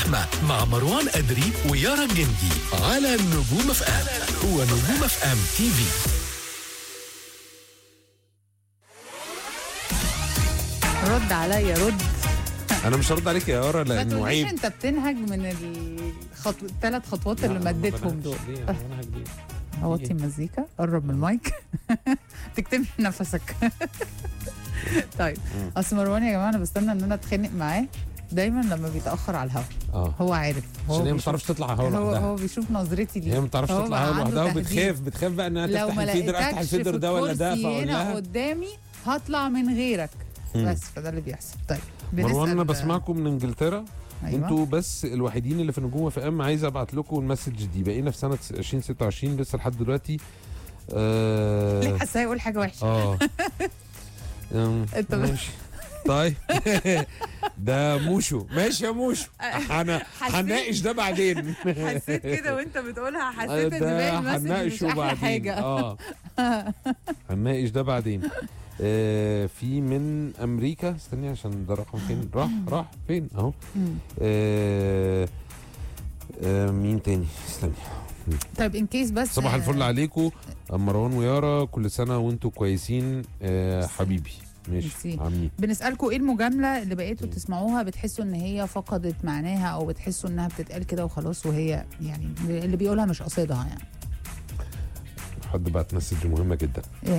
اللحمة مع مروان أدري ويارا الجندي على نجوم اف ام هو نجوم اف ام تي في رد عليا رد انا مش هرد عليك يا يارا ما لانه تقوليش عيب انت بتنهج من الخطو... الثلاث خطوات اللي مديتهم دول اوطي المزيكا قرب من المايك تكتم نفسك طيب اصل مروان يا جماعه انا بستنى ان انا اتخانق معاه دايما لما بيتاخر على الهوا اه هو عارف هو عشان هي ما بيشوف- بتعرفش تطلع هوا هو لوحدها هو بيشوف نظرتي ليه هي ما بتعرفش هو تطلع بقى هوا عنده لوحدها تهديد. وبتخاف بتخاف بقى انها لو تفتح ما الفيدر افتح لقيتكش الفيدر في ده ولا ده الكرسي فاقول هنا لها قدامي هطلع من غيرك مم. بس فده اللي بيحصل طيب مروان انا بنسأل- بسمعكم من انجلترا أيوة. انتوا بس الوحيدين اللي في نجوم في ام عايز ابعت لكم المسج دي بقينا في سنه 2026 لسه لحد دلوقتي آه ليه حاسه يقول حاجه وحشه اه أم، أنت بس- ماشي طيب ده موشو ماشي يا موشو انا حسيت- هنناقش ده بعدين حسيت كده وانت بتقولها حسيت ان باقي ده المسج مش هنناقشه احلى بعدين حاجه اه هنناقش ده بعدين آه في من امريكا استني عشان ده رقم فين راح راح فين اهو مم. آه آه مين تاني استني طيب ان كيس بس صباح الفل عليكم مروان ويارا كل سنه وانتم كويسين آه حبيبي ماشي ميرسي. عمي بنسالكم ايه المجامله اللي بقيتوا تسمعوها بتحسوا ان هي فقدت معناها او بتحسوا انها بتتقال كده وخلاص وهي يعني اللي بيقولها مش قصدها يعني حد بعت مسج مهمه جدا ايه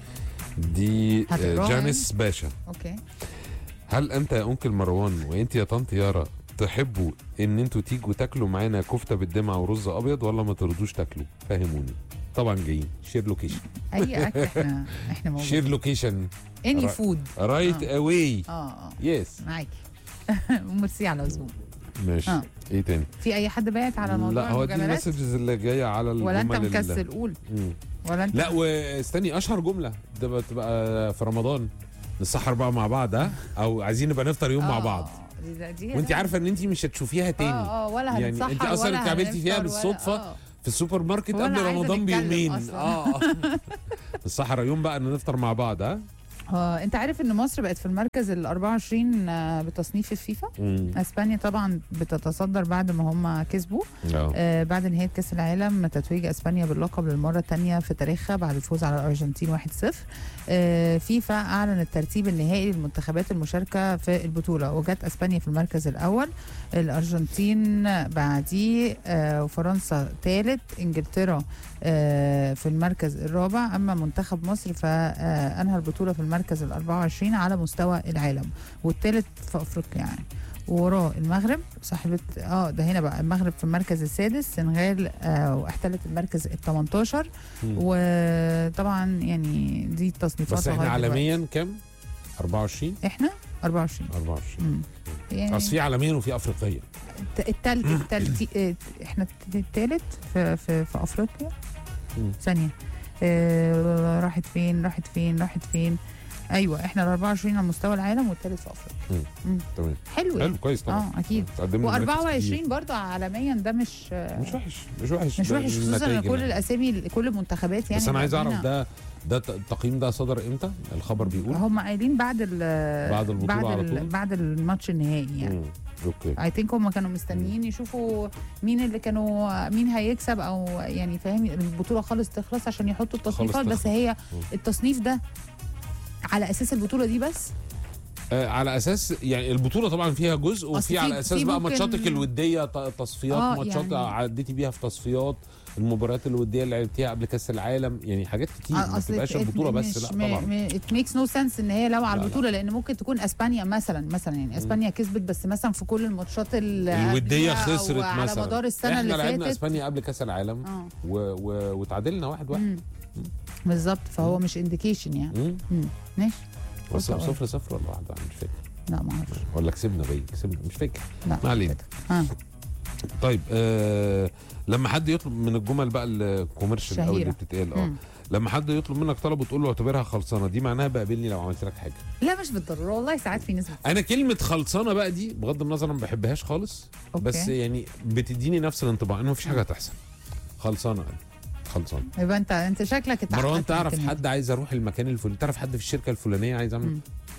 دي آه، هتقراها جانيس باشا اوكي هل انت يا انكل مروان وانت يا طنط يارا تحبوا ان انتوا تيجوا تاكلوا معانا كفته بالدمعه ورز ابيض ولا ما ترضوش تاكلوا فهموني طبعا جايين شير لوكيشن اي اكل احنا احنا موجودين شير لوكيشن اني را- فود رايت آه. اواي اه اه يس معاكي ميرسي على الزبون ماشي آه. ايه تاني في اي حد باعت على موضوع لا هو دي المجاملات المسجز اللي جايه على الجمل ولا انت ال- مكسل قول مم. ولا انت لا واستني اشهر جمله ده بتبقى في رمضان نسحر بقى مع بعض ها او عايزين نبقى نفطر يوم مع آه، بعض دي- دي- وانت عارفه ان انت مش هتشوفيها تاني اه اه ولا يعني هنتسحر انت اصلا ولا اتقابلتي فيها هنفطر ولا- بالصدفه آه. في السوبر ماركت ولا قبل عايزة رمضان نتكلم بيومين أصلاً. اه الصحراء يوم بقى ان نفطر مع بعض ها اه انت عارف ان مصر بقت في المركز ال 24 آه، بتصنيف الفيفا مم. اسبانيا طبعا بتتصدر بعد ما هم كسبوا اه آه بعد نهايه كاس العالم تتويج اسبانيا باللقب للمره الثانيه في تاريخها بعد الفوز على الارجنتين 1-0 آه فيفا اعلن الترتيب النهائي للمنتخبات المشاركه في البطوله وجت اسبانيا في المركز الاول الارجنتين بعديه آه وفرنسا ثالث انجلترا آه في المركز الرابع اما منتخب مصر فانهى البطوله في المركز ال 24 على مستوى العالم والثالث في افريقيا يعني ووراه المغرب صاحبة اه ده هنا بقى المغرب في المركز السادس السنغال آه واحتلت المركز ال 18 مم. وطبعا يعني دي التصنيفات بس احنا لغاية دلوقتي. عالميا كام 24 احنا 24 24 مم. يعني اصل في عالميا وفي افريقيا الت- التالت التالت آه، احنا التالت في في, في افريقيا مم. ثانيه آه راحت فين راحت فين راحت فين ايوه احنا ال 24 على مستوى العالم والتالت في افريقيا مم. تمام حلو حلو كويس طبعا اه اكيد تقدمنا مراكز كتير. و24 برضه عالميا ده مش مش وحش مش وحش مش ده وحش خصوصا النتائج ان كل يعني. الاسامي كل المنتخبات يعني بس انا عايز اعرف هنا- ده ده الت- التقييم ده صدر امتى الخبر بيقول هم قايلين بعد ال بعد البطولة بعد على ال طول؟ بعد الماتش النهائي يعني مم. اوكي اي ثينك هم كانوا مستنيين يشوفوا مين اللي كانوا مين هيكسب او يعني فاهم البطوله خالص تخلص عشان يحطوا التصنيفات خالص بس هي مم. التصنيف ده على اساس البطوله دي بس آه على اساس يعني البطوله طبعا فيها جزء أصل وفي في- على اساس في بقى ممكن- ماتشاتك الوديه ت- تصفيات آه، ماتشات يعني- عديتي بيها في تصفيات المباريات الوديه اللي لعبتيها قبل كاس العالم يعني حاجات كتير ما اصل بتبقاش it- البطوله it- بس مش- لا م- طبعا م- it makes no sense ان هي لو على لا، لا. البطوله لان ممكن تكون اسبانيا مثلا مثلا يعني اسبانيا كسبت بس مثلا في كل الماتشات ال- الوديه قبلها أو خسرت على مثلا مدار السنه احنا اللي لعبنا فاتت اسبانيا قبل كاس العالم اه و... و... وتعادلنا واحد واحد مم. بالظبط فهو مش انديكيشن يعني مم. مم. ماشي بس قلت أقول. صفر صفر ولا واحد واحد مش فاكر لا ما اعرفش ولا كسبنا باين كسبنا مش فاكر لا ما علينا اه طيب آه لما حد يطلب من الجمل بقى الكوميرشال قوي اللي شهيرة. بتتقال اه مم. لما حد يطلب منك طلب وتقول له اعتبرها خلصانه دي معناها بقابلني لو عملت لك حاجه لا مش بالضروره والله ساعات في ناس بت- انا كلمه خلصانه بقى دي بغض النظر أنا ما بحبهاش خالص أوكي. بس يعني بتديني نفس الانطباع انه مفيش حاجه هتحصل خلصانه خلصانه يبقى انت انت شكلك اتعقدت مروان من تعرف الكلمة حد عايز اروح المكان الفلاني تعرف حد في الشركه الفلانيه عايز اعمل مم.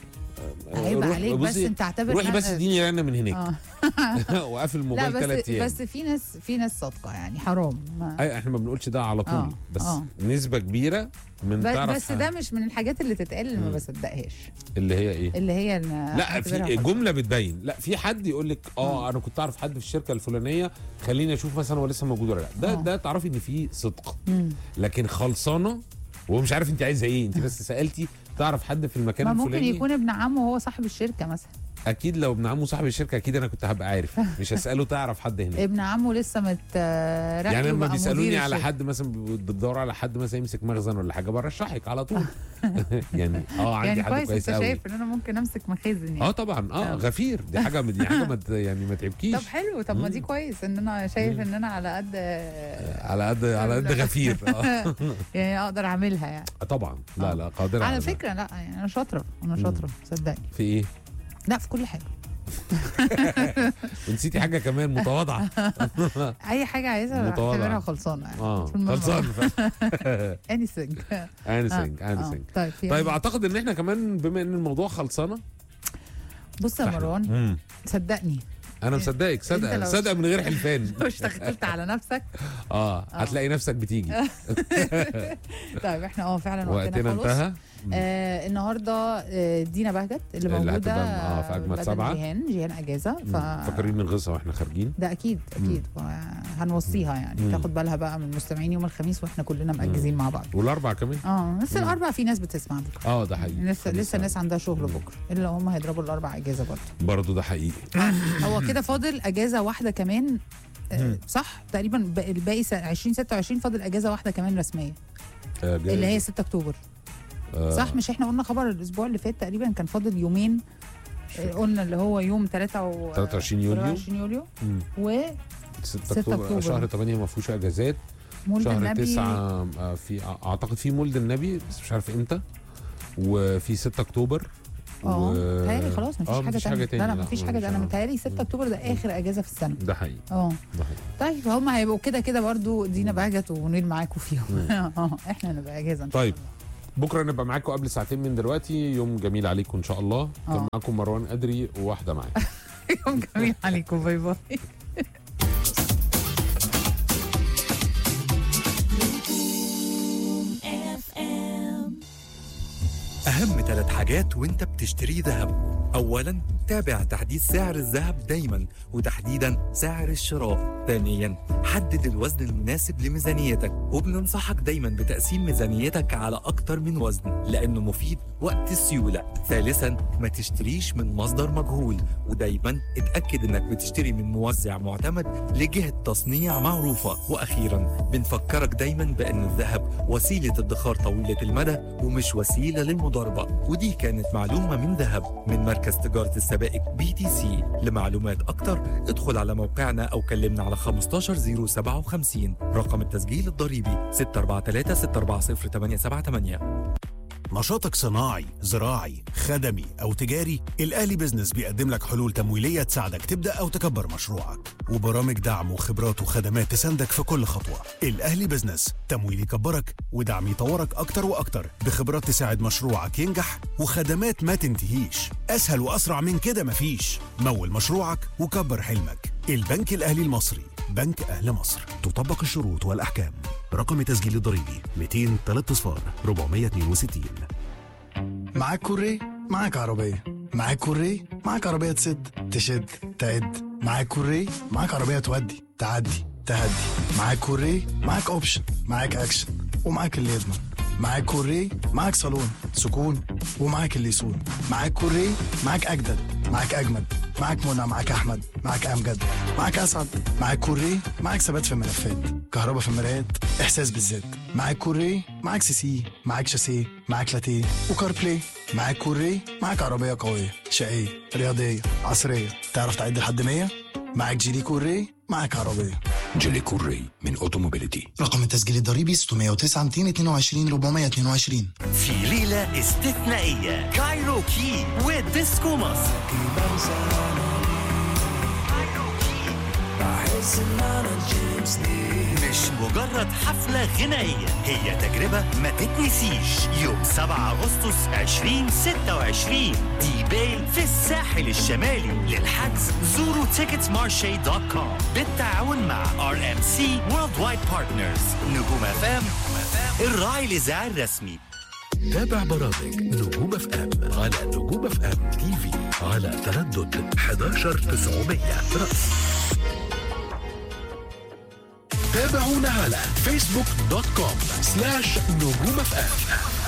عيب روح- عليك بس بصي، انت اعتبر روحي إن بس أنا- اديني رنه من هناك اه وقفل لا الموبايل ثلاث بس ايام بس في ناس في ناس صادقه يعني حرام ما أي احنا ما بنقولش ده على طول آه، بس آه. نسبه كبيره من بس, تعرف بس ده مش من الحاجات اللي تتقال اللي ما مم. بصدقهاش اللي هي ايه اللي هي إن لا أعتبرها في خطأ. جمله بتبين لا في حد يقول لك اه انا كنت اعرف حد في الشركه الفلانيه خليني اشوف مثلا هو لسه موجود ولا لا ده آه. ده تعرفي ان في صدق مم. لكن خلصانه وهو مش عارف انت عايزه ايه انت بس سالتي تعرف حد في المكان ما ممكن الفلاني يكون ابن عمه وهو صاحب الشركه مثلا اكيد لو ابن عمه صاحب الشركه اكيد انا كنت هبقى عارف مش هساله تعرف حد هناك ابن عمه لسه مترقي يعني لما وبقى بيسالوني مدير على الشركة. حد مثلا بتدور على حد مثلا يمسك مخزن ولا حاجه برشحك على طول يعني اه عندي يعني حد كويس كويس انت قوي شايف ان انا ممكن امسك مخازن يعني اه طبعا اه آه. غفير دي حاجه دي حاجه ما ت- يعني ما تعبكيش طب حلو طب ما دي مم. كويس ان انا شايف مم. ان انا على قد على قد على قد غفير اه يعني اقدر اعملها يعني طبعا لا لا قادر على ده. فكره لا يعني انا شاطره انا شاطره صدقني في ايه لا في كل حاجه ونسيتي حاجه كمان متواضعه اي حاجه عايزها متواضعة. اعتبرها خلصانه يعني اه في الموضوع. خلصان anything انسنج آه، انسنج آه. طيب في طيب اعتقد ان احنا كمان بما ان الموضوع خلصانه بص يا فإحنا- مروان مم. صدقني انا مصدقك أنت صدق لو- صدق من غير حلفان لو اشتغلت على نفسك اه هتلاقي نفسك بتيجي طيب احنا اه فعلا وقتنا وقتنا خلص انتهى آه النهارده آه دينا بهجت اللي اللي موجوده هتبقى، آه، في أجمد بدل سبعة. جيهان جيهان اجازه ف فاكرين نغصها واحنا خارجين ده اكيد اكيد هنوصيها يعني مم. تاخد بالها بقى من المستمعين يوم الخميس واحنا كلنا مأجزين مع بعض والاربع كمان اه بس مم. الاربع في ناس بتسمع بكره اه ده حقيقي لسه خميس لسه ناس سبعة. عندها شغل مم. بكره الا هم هيضربوا الاربع اجازه برضه برضه ده حقيقي هو كده فاضل اجازه واحده كمان آه، مم. صح تقريبا ب- الباقي س- 2026 فاضل اجازه واحده كمان رسميه آه، جاي- اللي هي 6 اكتوبر آه، صح مش احنا قلنا خبر الاسبوع اللي فات تقريبا كان فاضل يومين مش آه، فاكر. قلنا اللي هو يوم 3 و 23 يوليو 23 يوليو مم. و 6 6 اكتوبر أكتوبر. شهر 8 ما فيهوش اجازات مولد شهر النبي 9 آه، في اعتقد في مولد النبي بس مش عارف امتى وفي 6 اكتوبر اه و- متهيألي خلاص مفيش آه، حاجه مفيش تانية حاجة تاني، لا لا لا، مفيش حاجه مفيش انا حاجة. متهيألي 6 اكتوبر ده اخر اجازه في السنه ده حقيقي اه ده حقيقي طيب هم هيبقوا كده كده برضو دينا بهجت ونيل معاكم فيهم اه احنا نبقى اجازه إن شاء طيب. الله. بكره نبقى معاكم قبل ساعتين من دلوقتي يوم جميل عليكم ان شاء الله كان آه. معاكم مروان قدري وواحده معايا يوم جميل عليكم باي باي أهم ثلاث حاجات وأنت بتشتري ذهب أولا تابع تحديث سعر الذهب دايما وتحديدا سعر الشراء ثانيا حدد الوزن المناسب لميزانيتك وبننصحك دايما بتقسيم ميزانيتك على أكتر من وزن لأنه مفيد وقت السيولة ثالثا ما تشتريش من مصدر مجهول ودايما اتأكد انك بتشتري من موزع معتمد لجهة تصنيع معروفة وأخيرا بنفكرك دايما بأن الذهب وسيلة ادخار طويلة المدى ومش وسيلة للمضاربة ودي كانت معلومة من ذهب من مركز تجارة السبائك بي تي سي لمعلومات أكتر ادخل على موقعنا أو كلمنا على 15057 رقم التسجيل الضريبي 643 640 878 نشاطك صناعي، زراعي، خدمي أو تجاري، الأهلي بيزنس بيقدم لك حلول تمويلية تساعدك تبدأ أو تكبر مشروعك، وبرامج دعم وخبرات وخدمات تساندك في كل خطوة. الأهلي بيزنس تمويل يكبرك ودعم يطورك أكتر وأكتر بخبرات تساعد مشروعك ينجح وخدمات ما تنتهيش. أسهل وأسرع من كده مفيش. مول مشروعك وكبر حلمك. البنك الأهلي المصري، بنك أهل مصر. تطبق الشروط والأحكام. رقم تسجيل الضريبي 200 3 صفار 462 معاك كوري معاك عربية معاك كوري معاك عربية تسد تشد تعد معاك كوري معاك عربية تودي تعدي تهدي معاك كوري معاك اوبشن معاك اكشن ومعاك اللي يضمن معاك كوري معاك صالون سكون ومعاك اللي يسون معاك كوري معاك اجدد معاك اجمد معاك منى معاك احمد معاك امجد معاك اسعد معاك كوري معاك ثبات في الملفات كهرباء في المرايات احساس بالذات معاك كوري معاك سي سي معاك شاسيه معاك لاتيه وكار بلاي معاك كوري معاك عربيه قويه شقيه رياضيه عصريه تعرف تعد لحد 100 معاك جيلي كوري معاك عربيه جيلي كوري من اوتوموبيليتي رقم التسجيل الضريبي 609 222 422 في ليلة استثنائية كايروكي وديسكو مصر مش مجرد حفلة غنائية هي تجربة ما تتنسيش يوم 7 أغسطس 2026 دي بيل في الساحل الشمالي للحجز زوروا مارشي دوت كوم بالتعاون مع ار ام سي وورلد وايد بارتنرز نجوم افام الراعي الإذاعي الرسمي تابع برامج نجوم اف ام على نجوم اف ام تي في على تردد 11900 رأس تابعونا على فيسبوك دوت كوم سلاش نجوم اف ام